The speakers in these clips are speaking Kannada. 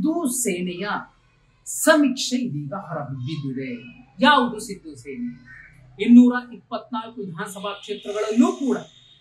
ಸಿದ್ದು ಸೇನೆಯ ಸಮೀಕ್ಷೆ ಇದೀಗ ಹೊರಬಿದ್ದಿದೆ ಯಾವುದು ಸಿದ್ದು ಸೇನೆ ಇನ್ನೂರ ಇಪ್ಪತ್ನಾಲ್ಕು ವಿಧಾನಸಭಾ ಕ್ಷೇತ್ರಗಳಲ್ಲೂ ಕೂಡ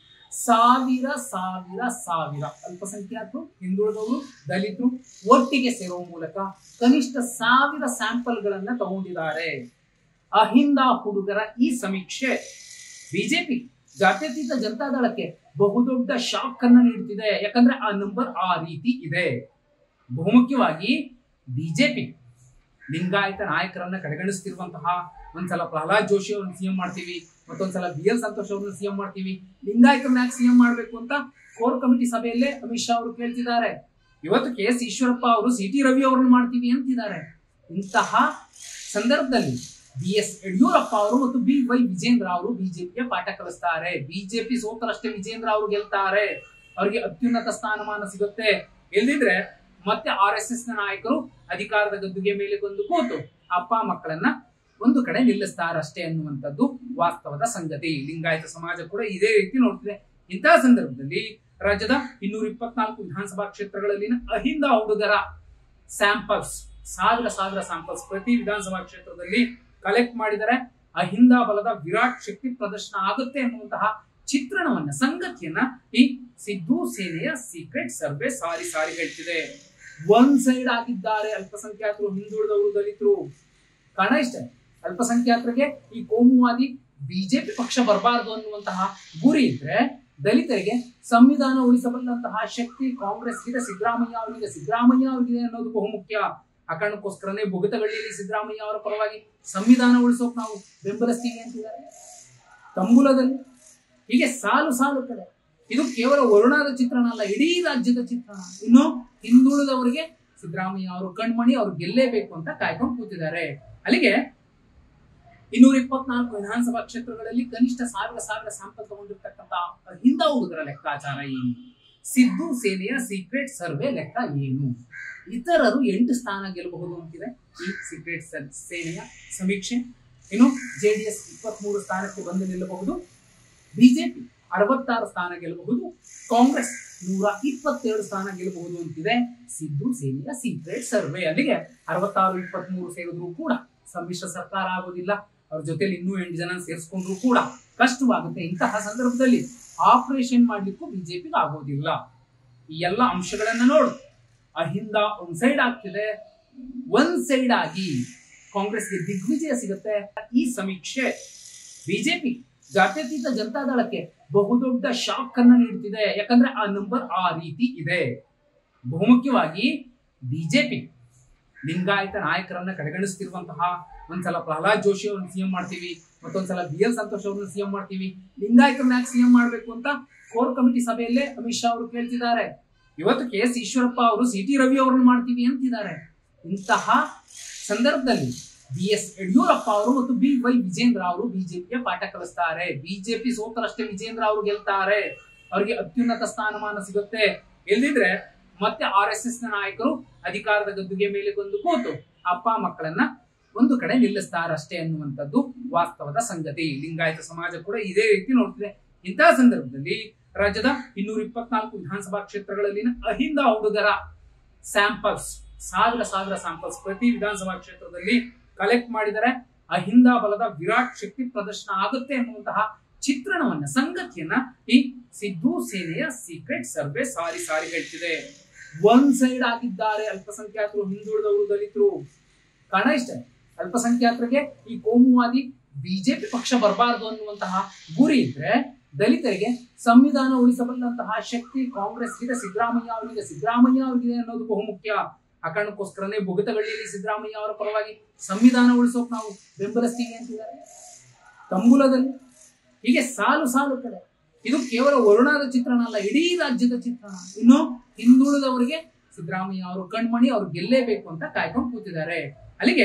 ಸಾವಿರ ಸಾವಿರ ಸಾವಿರ ಅಲ್ಪಸಂಖ್ಯಾತರು ಹಿಂದುಳಿದವರು ದಲಿತರು ಒಟ್ಟಿಗೆ ಸೇರುವ ಮೂಲಕ ಕನಿಷ್ಠ ಸಾವಿರ ಸ್ಯಾಂಪಲ್ಗಳನ್ನ ತಗೊಂಡಿದ್ದಾರೆ ಅಹಿಂದ ಹುಡುಗರ ಈ ಸಮೀಕ್ಷೆ ಬಿಜೆಪಿ ಜಾತ್ಯತೀತ ಜನತಾದಳಕ್ಕೆ ಬಹುದೊಡ್ಡ ಶಾಕ್ ಅನ್ನ ನೀಡುತ್ತಿದೆ ಯಾಕಂದ್ರೆ ಆ ನಂಬರ್ ಆ ರೀತಿ ಇದೆ ಬಹುಮುಖ್ಯವಾಗಿ ಬಿಜೆಪಿ ಲಿಂಗಾಯತ ನಾಯಕರನ್ನ ಕಡೆಗಣಿಸ್ತಿರುವಂತಹ ಒಂದ್ಸಲ ಪ್ರಹ್ಲಾದ್ ಜೋಶಿ ಅವ್ರನ್ನ ಸಿಎಂ ಮಾಡ್ತೀವಿ ಮತ್ತೊಂದ್ಸಲ ಬಿ ಎಲ್ ಸಂತೋಷ್ ಅವ್ರನ್ನ ಸಿಎಂ ಮಾಡ್ತೀವಿ ಲಿಂಗಾಯತರನ್ನ ಯಾಕೆ ಸಿಎಂ ಮಾಡ್ಬೇಕು ಅಂತ ಕೋರ್ ಕಮಿಟಿ ಸಭೆಯಲ್ಲೇ ಅಮಿತ್ ಶಾ ಅವರು ಕೇಳ್ತಿದ್ದಾರೆ ಇವತ್ತು ಕೆ ಎಸ್ ಈಶ್ವರಪ್ಪ ಅವರು ಸಿ ಟಿ ರವಿ ಅವ್ರನ್ನ ಮಾಡ್ತೀವಿ ಅಂತಿದ್ದಾರೆ ಇಂತಹ ಸಂದರ್ಭದಲ್ಲಿ ಬಿ ಎಸ್ ಯಡಿಯೂರಪ್ಪ ಅವರು ಮತ್ತು ಬಿ ವೈ ವಿಜೇಂದ್ರ ಅವರು ಬಿಜೆಪಿಯ ಪಾಠ ಕಲಿಸ್ತಾರೆ ಬಿಜೆಪಿ ಸೋತರಷ್ಟೇ ವಿಜೇಂದ್ರ ಅವರು ಗೆಲ್ತಾರೆ ಅವರಿಗೆ ಅತ್ಯುನ್ನತ ಸ್ಥಾನಮಾನ ಸಿಗುತ್ತೆ ಎಲ್ಲಿದ್ರೆ ಮತ್ತೆ ಆರ್ ಎಸ್ ಎಸ್ ನ ನಾಯಕರು ಅಧಿಕಾರದ ಗದ್ದುಗೆ ಮೇಲೆ ಬಂದು ಕೂತು ಅಪ್ಪ ಮಕ್ಕಳನ್ನ ಒಂದು ಕಡೆ ನಿಲ್ಲಿಸ್ತಾರಷ್ಟೇ ಅನ್ನುವಂಥದ್ದು ವಾಸ್ತವದ ಸಂಗತಿ ಲಿಂಗಾಯತ ಸಮಾಜ ಕೂಡ ಇದೇ ರೀತಿ ನೋಡ್ತಿದೆ ಇಂತಹ ಸಂದರ್ಭದಲ್ಲಿ ರಾಜ್ಯದ ಇನ್ನೂರ ಇಪ್ಪತ್ನಾಲ್ಕು ವಿಧಾನಸಭಾ ಕ್ಷೇತ್ರಗಳಲ್ಲಿನ ಅಹಿಂದ ಹುಡುಗರ ಸ್ಯಾಂಪಲ್ಸ್ ಸಾವಿರ ಸಾವಿರ ಸ್ಯಾಂಪಲ್ಸ್ ಪ್ರತಿ ವಿಧಾನಸಭಾ ಕ್ಷೇತ್ರದಲ್ಲಿ ಕಲೆಕ್ಟ್ ಮಾಡಿದರೆ ಅಹಿಂದ ಬಲದ ವಿರಾಟ್ ಶಕ್ತಿ ಪ್ರದರ್ಶನ ಆಗುತ್ತೆ ಅನ್ನುವಂತಹ ಚಿತ್ರಣವನ್ನ ಸಂಗತಿಯನ್ನ ಈ ಸಿದ್ದು ಸೇನೆಯ ಸೀಕ್ರೆಟ್ ಸರ್ವೆ ಸಾರಿ ಸಾರಿ ಹೇಳ್ತಿದೆ ಒನ್ ಸೈಡ್ ಆಗಿದ್ದಾರೆ ಅಲ್ಪಸಂಖ್ಯಾತರು ಹಿಂದುಳಿದವರು ದಲಿತರು ಕಾರಣ ಇಷ್ಟೇ ಅಲ್ಪಸಂಖ್ಯಾತರಿಗೆ ಈ ಕೋಮುವಾದಿ ಬಿಜೆಪಿ ಪಕ್ಷ ಬರಬಾರದು ಅನ್ನುವಂತಹ ಗುರಿ ಇದ್ರೆ ದಲಿತರಿಗೆ ಸಂವಿಧಾನ ಉಳಿಸಬಲ್ಲಂತಹ ಶಕ್ತಿ ಕಾಂಗ್ರೆಸ್ಗಿದೆ ಸಿದ್ದರಾಮಯ್ಯ ಅವರಿಗೆ ಸಿದ್ದರಾಮಯ್ಯ ಅವರಿಗೆ ಅನ್ನೋದು ಬಹುಮುಖ್ಯ ಆ ಕಾರಣಕ್ಕೋಸ್ಕರನೇ ಭುಗತಗಳ್ಳಿಯಲ್ಲಿ ಸಿದ್ದರಾಮಯ್ಯ ಅವರ ಪರವಾಗಿ ಸಂವಿಧಾನ ಉಳಿಸೋಕ್ ನಾವು ಬೆಂಬಲಿಸ್ತೀವಿ ಅಂತಿದ್ದಾರೆ ತಂಬುಲದಲ್ಲಿ ಹೀಗೆ ಸಾಲು ಸಾಲು ಕಡೆ ಇದು ಕೇವಲ ವರುಣಾದ ಚಿತ್ರಣ ಅಲ್ಲ ಇಡೀ ರಾಜ್ಯದ ಚಿತ್ರಣ ಇನ್ನು ಹಿಂದುಳಿದವರಿಗೆ ಸಿದ್ದರಾಮಯ್ಯ ಅವರು ಕಣ್ಮಣಿ ಅವ್ರು ಗೆಲ್ಲೇಬೇಕು ಅಂತ ಕಾಯ್ಕೊಂಡು ಕೂತಿದ್ದಾರೆ ಅಲ್ಲಿಗೆ ಇನ್ನೂರ ಇಪ್ಪತ್ನಾಲ್ಕು ವಿಧಾನಸಭಾ ಕ್ಷೇತ್ರಗಳಲ್ಲಿ ಕನಿಷ್ಠ ಸಾವಿರ ಸಾವಿರ ಸ್ಯಾಂಪಲ್ ತಗೊಂಡಿರ್ತಕ್ಕಂಥ ಹಿಂದ ಹುಡುಗರ ಲೆಕ್ಕಾಚಾರ ಏನು ಸಿದ್ದು ಸೇನೆಯ ಸೀಕ್ರೆಟ್ ಸರ್ವೆ ಲೆಕ್ಕ ಏನು ಇತರರು ಎಂಟು ಸ್ಥಾನ ಗೆಲ್ಲಬಹುದು ಅಂತಿದೆ ಈ ಸೀಕ್ರೆಟ್ ಸೇನೆಯ ಸಮೀಕ್ಷೆ ಇನ್ನು ಜೆಡಿಎಸ್ ಇಪ್ಪತ್ಮೂರು ಸ್ಥಾನಕ್ಕೆ ಬಂದು ನಿಲ್ಲಬಹುದು ಬಿಜೆಪಿ ಅರವತ್ತಾರು ಸ್ಥಾನ ಗೆಲ್ಲಬಹುದು ಕಾಂಗ್ರೆಸ್ ನೂರ ಇಪ್ಪತ್ತೇಳು ಸ್ಥಾನ ಗೆಲ್ಲಬಹುದು ಅಂತಿದೆ ಸಿದ್ದು ಸೇನೆಯ ಸೀಕ್ರೆಟ್ ಸರ್ವೆ ಅಲ್ಲಿಗೆ ಅರವತ್ತಾರು ಇಪ್ಪತ್ಮೂರು ಸೇರಿದ್ರು ಕೂಡ ಸಮ್ಮಿಶ್ರ ಸರ್ಕಾರ ಆಗೋದಿಲ್ಲ ಅವ್ರ ಜೊತೆಲಿ ಇನ್ನೂ ಎಂಟು ಜನ ಸೇರಿಸ್ಕೊಂಡ್ರು ಕೂಡ ಕಷ್ಟವಾಗುತ್ತೆ ಇಂತಹ ಸಂದರ್ಭದಲ್ಲಿ ಆಪರೇಷನ್ ಮಾಡ್ಲಿಕ್ಕೂ ಬಿಜೆಪಿಗೆ ಆಗೋದಿಲ್ಲ ಈ ಎಲ್ಲ ಅಂಶಗಳನ್ನ ನೋಡು ಅಹಿಂದ ಒಂದ್ ಸೈಡ್ ಆಗ್ತಿದೆ ಒಂದ್ ಸೈಡ್ ಆಗಿ ಕಾಂಗ್ರೆಸ್ಗೆ ದಿಗ್ವಿಜಯ ಸಿಗುತ್ತೆ ಈ ಸಮೀಕ್ಷೆ ಬಿಜೆಪಿ ಜಾತ್ಯತೀತ ಜನತಾದಳಕ್ಕೆ ಬಹುದೊಡ್ಡ ಶಾಕ್ ಅನ್ನ ನೀಡುತ್ತಿದೆ ಯಾಕಂದ್ರೆ ಆ ನಂಬರ್ ಆ ರೀತಿ ಇದೆ ಬಹುಮುಖ್ಯವಾಗಿ ಬಿಜೆಪಿ ಲಿಂಗಾಯತ ನಾಯಕರನ್ನ ಕಡೆಗಣಿಸ್ತಿರುವಂತಹ ಒಂದ್ಸಲ ಪ್ರಹ್ಲಾದ್ ಜೋಶಿ ಅವ್ರನ್ನ ಸಿಎಂ ಮಾಡ್ತೀವಿ ಮತ್ತೊಂದ್ಸಲ ಬಿ ಎಲ್ ಸಂತೋಷ್ ಅವ್ರನ್ನ ಸಿಎಂ ಮಾಡ್ತೀವಿ ಲಿಂಗಾಯತರನ್ನ ಯಾಕೆ ಸಿಎಂ ಮಾಡ್ಬೇಕು ಅಂತ ಕೋರ್ ಕಮಿಟಿ ಸಭೆಯಲ್ಲೇ ಅಮಿತ್ ಶಾ ಅವರು ಕೇಳ್ತಿದ್ದಾರೆ ಇವತ್ತು ಕೆ ಎಸ್ ಈಶ್ವರಪ್ಪ ಅವರು ಸಿ ಟಿ ರವಿ ಅವ್ರನ್ನ ಮಾಡ್ತೀವಿ ಅಂತಿದ್ದಾರೆ ಇಂತಹ ಸಂದರ್ಭದಲ್ಲಿ ಬಿ ಎಸ್ ಯಡಿಯೂರಪ್ಪ ಅವರು ಮತ್ತು ಬಿ ವೈ ವಿಜೇಂದ್ರ ಅವರು ಬಿಜೆಪಿಯ ಪಾಠ ಕಲಿಸ್ತಾರೆ ಬಿಜೆಪಿ ಸೋತರಷ್ಟೇ ವಿಜೇಂದ್ರ ಅವರು ಗೆಲ್ತಾರೆ ಅವರಿಗೆ ಅತ್ಯುನ್ನತ ಸ್ಥಾನಮಾನ ಸಿಗುತ್ತೆ ಎಲ್ಲಿದ್ರೆ ಮತ್ತೆ ಆರ್ ಎಸ್ ಎಸ್ ನ ನಾಯಕರು ಅಧಿಕಾರದ ಗದ್ದುಗೆ ಮೇಲೆ ಬಂದು ಕೂತು ಅಪ್ಪ ಮಕ್ಕಳನ್ನ ಒಂದು ಕಡೆ ನಿಲ್ಲಿಸ್ತಾರಷ್ಟೇ ಅನ್ನುವಂಥದ್ದು ವಾಸ್ತವದ ಸಂಗತಿ ಲಿಂಗಾಯತ ಸಮಾಜ ಕೂಡ ಇದೇ ರೀತಿ ನೋಡ್ತಿದೆ ಇಂತಹ ಸಂದರ್ಭದಲ್ಲಿ ರಾಜ್ಯದ ಇನ್ನೂರ ಇಪ್ಪತ್ನಾಲ್ಕು ವಿಧಾನಸಭಾ ಕ್ಷೇತ್ರಗಳಲ್ಲಿನ ಅಹಿಂದ ಹುಡುಗರ ಸ್ಯಾಂಪಲ್ಸ್ ಸಾವಿರ ಸಾವಿರ ಸ್ಯಾಂಪಲ್ಸ್ ಪ್ರತಿ ವಿಧಾನಸಭಾ ಕ್ಷೇತ್ರದಲ್ಲಿ ಕಲೆಕ್ಟ್ ಮಾಡಿದರೆ ಅಹಿಂದ ಬಲದ ವಿರಾಟ್ ಶಕ್ತಿ ಪ್ರದರ್ಶನ ಆಗುತ್ತೆ ಅನ್ನುವಂತಹ ಚಿತ್ರಣವನ್ನ ಸಂಗತಿಯನ್ನ ಈ ಸಿದ್ದು ಸೇನೆಯ ಸೀಕ್ರೆಟ್ ಸರ್ವೆ ಸಾರಿ ಸಾರಿ ಹೇಳ್ತಿದೆ ಒನ್ ಸೈಡ್ ಆಗಿದ್ದಾರೆ ಅಲ್ಪಸಂಖ್ಯಾತರು ಹಿಂದುಳಿದವರು ದಲಿತರು ಕಾರಣ ಇಷ್ಟೇ ಅಲ್ಪಸಂಖ್ಯಾತರಿಗೆ ಈ ಕೋಮುವಾದಿ ಬಿಜೆಪಿ ಪಕ್ಷ ಬರಬಾರದು ಅನ್ನುವಂತಹ ಗುರಿ ಇದ್ರೆ ದಲಿತರಿಗೆ ಸಂವಿಧಾನ ಉಳಿಸಬಲ್ಲಂತಹ ಶಕ್ತಿ ಕಾಂಗ್ರೆಸ್ಗಿದೆ ಸಿದ್ದರಾಮಯ್ಯ ಅವರಿಗೆ ಸಿದ್ದರಾಮಯ್ಯ ಅವರಿಗೆ ಅನ್ನೋದು ಬಹುಮುಖ್ಯ ಆ ಕಾರಣಕ್ಕೋಸ್ಕರನೇ ಭುಗತಗಳ್ಳಿಯಲ್ಲಿ ಸಿದ್ದರಾಮಯ್ಯ ಅವರ ಪರವಾಗಿ ಸಂವಿಧಾನ ಉಳಿಸೋಕ್ ನಾವು ಬೆಂಬಲಿಸ್ತೀವಿ ಅಂತಿದ್ದಾರೆ ತಂಬುಲದಲ್ಲಿ ಹೀಗೆ ಸಾಲು ಸಾಲು ಕಡೆ ಇದು ಕೇವಲ ವರುಣಾದ ಚಿತ್ರಣ ಅಲ್ಲ ಇಡೀ ರಾಜ್ಯದ ಚಿತ್ರಣ ಇನ್ನು ಹಿಂದುಳಿದವರಿಗೆ ಸಿದ್ದರಾಮಯ್ಯ ಅವರು ಕಣ್ಮಣಿ ಅವ್ರು ಗೆಲ್ಲೇಬೇಕು ಅಂತ ಕಾಯ್ಕೊಂಡು ಕೂತಿದ್ದಾರೆ ಅಲ್ಲಿಗೆ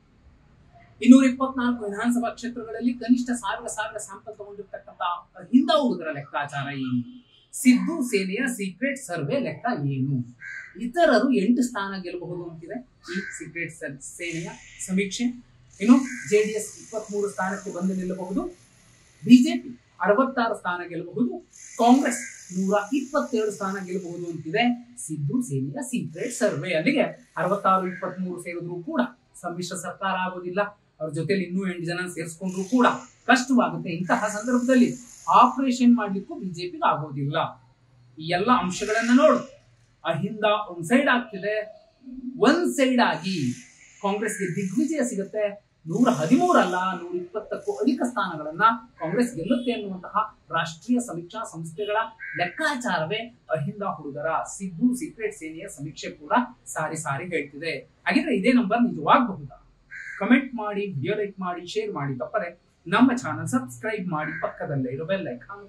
ಇನ್ನೂರ ಇಪ್ಪತ್ನಾಲ್ಕು ವಿಧಾನಸಭಾ ಕ್ಷೇತ್ರಗಳಲ್ಲಿ ಕನಿಷ್ಠ ಸಾವಿರ ಸಾವಿರ ಸ್ಯಾಂಪಲ್ ತಗೊಂಡಿರ್ತಕ್ಕಂಥ ಹಿಂದ ಹುಡುಗರ ಲೆಕ್ಕಾಚಾರ ಏನು ಸಿದ್ದು ಸೇನೆಯ ಸೀಕ್ರೆಟ್ ಸರ್ವೆ ಲೆಕ್ಕ ಏನು ಇತರರು ಎಂಟು ಸ್ಥಾನ ಗೆಲ್ಲಬಹುದು ಅಂತಿದೆ ಈ ಸೀಕ್ರೆಟ್ ಸೇನೆಯ ಸಮೀಕ್ಷೆ ಇನ್ನು ಜೆಡಿಎಸ್ ಇಪ್ಪತ್ಮೂರು ಸ್ಥಾನಕ್ಕೆ ಬಂದು ನಿಲ್ಲಬಹುದು ಬಿಜೆಪಿ ಅರವತ್ತಾರು ಸ್ಥಾನ ಗೆಲ್ಲಬಹುದು ಕಾಂಗ್ರೆಸ್ ನೂರ ಇಪ್ಪತ್ತೇಳು ಸ್ಥಾನ ಗೆಲ್ಲಬಹುದು ಅಂತಿದೆ ಸಿದ್ದು ಸೇನೆಯ ಸೀಕ್ರೆಟ್ ಸರ್ವೆ ಅಲ್ಲಿಗೆ ಅರವತ್ತಾರು ಇಪ್ಪತ್ಮೂರು ಸೇರಿದ್ರು ಕೂಡ ಸಮ್ಮಿಶ್ರ ಸರ್ಕಾರ ಆಗೋದಿಲ್ಲ ಅವ್ರ ಜೊತೆಲಿ ಇನ್ನೂ ಎಂಟು ಜನ ಸೇರಿಸ್ಕೊಂಡ್ರು ಕೂಡ ಕಷ್ಟವಾಗುತ್ತೆ ಇಂತಹ ಸಂದರ್ಭದಲ್ಲಿ ಆಪರೇಷನ್ ಮಾಡ್ಲಿಕ್ಕೂ ಬಿಜೆಪಿಗೆ ಆಗೋದಿಲ್ಲ ಈ ಎಲ್ಲ ಅಂಶಗಳನ್ನ ನೋಡು ಅಹಿಂದ ಒಂದ್ ಸೈಡ್ ಆಗ್ತಿದೆ ಒಂದ್ ಸೈಡ್ ಆಗಿ ಕಾಂಗ್ರೆಸ್ಗೆ ದಿಗ್ವಿಜಯ ಸಿಗುತ್ತೆ ನೂರ ಹದಿಮೂರಲ್ಲ ನೂರ ಇಪ್ಪತ್ತಕ್ಕೂ ಅಧಿಕ ಸ್ಥಾನಗಳನ್ನ ಕಾಂಗ್ರೆಸ್ ಗೆಲ್ಲುತ್ತೆ ಅನ್ನುವಂತಹ ರಾಷ್ಟ್ರೀಯ ಸಮೀಕ್ಷಾ ಸಂಸ್ಥೆಗಳ ಲೆಕ್ಕಾಚಾರವೇ ಅಹಿಂದ ಹುಡುಗರ ಸಿದ್ದು ಸೀಕ್ರೆಟ್ ಸೇನೆಯ ಸಮೀಕ್ಷೆ ಕೂಡ ಸಾರಿ ಸಾರಿ ಹೇಳ್ತಿದೆ ಹಾಗಿದ್ರೆ ಇದೇ ನಂಬರ್ ನಿಜವಾಗಬಹುದಾ ಕಮೆಂಟ್ ಮಾಡಿ ವಿಡಿಯೋ ಲೈಕ್ ಮಾಡಿ ಶೇರ್ ಮಾಡಿ ತಪ್ಪದೆ ನಮ್ಮ ಚಾನಲ್ ಸಬ್ಸ್ಕ್ರೈಬ್ ಮಾಡಿ ಪಕ್ಕದಲ್ಲೇ ಇರೋ ಬೆಲ್ ಐಕಾನ್